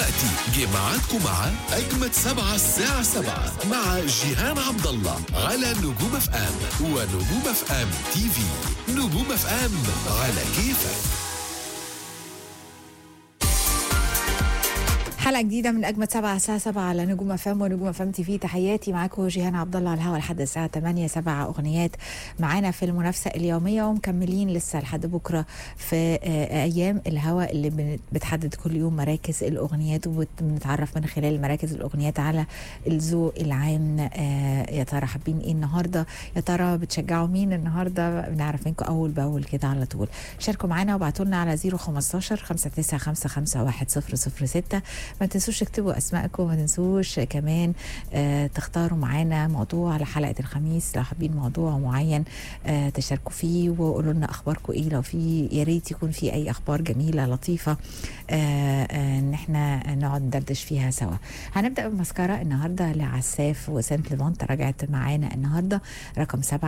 دلوقتي جه ميعادكم مع أجمد سبعة الساعة سبعة مع جيهان عبد الله على نجوم اف ام ونجوم اف ام تي في نجوم اف ام على كيفك حلقة جديدة من أجمد سبعة الساعة سبعة على نجوم أفام ونجوم أفام تي في تحياتي معاكم جيهان عبد الله على الهوا لحد الساعة 8 سبع أغنيات معانا في المنافسة اليومية ومكملين لسه لحد بكرة في آه، أيام الهوا اللي بن- بتحدد كل يوم مراكز الأغنيات وبنتعرف من خلال مراكز الأغنيات على الذوق العام آه، يا ترى حابين إيه النهاردة يا ترى بتشجعوا مين النهاردة بنعرف منكم أول بأول كده على طول شاركوا معانا وابعتوا لنا على 015 595510006 ما تنسوش تكتبوا اسمائكم وما تنسوش كمان آه تختاروا معانا موضوع لحلقه الخميس لو حابين موضوع معين آه تشاركوا فيه وقولوا لنا اخباركم ايه لو في يا ريت يكون في اي اخبار جميله لطيفه آه آه ان احنا نقعد ندردش فيها سوا هنبدا بمسكره النهارده لعساف وسانت ليفونت رجعت معانا النهارده رقم سبعه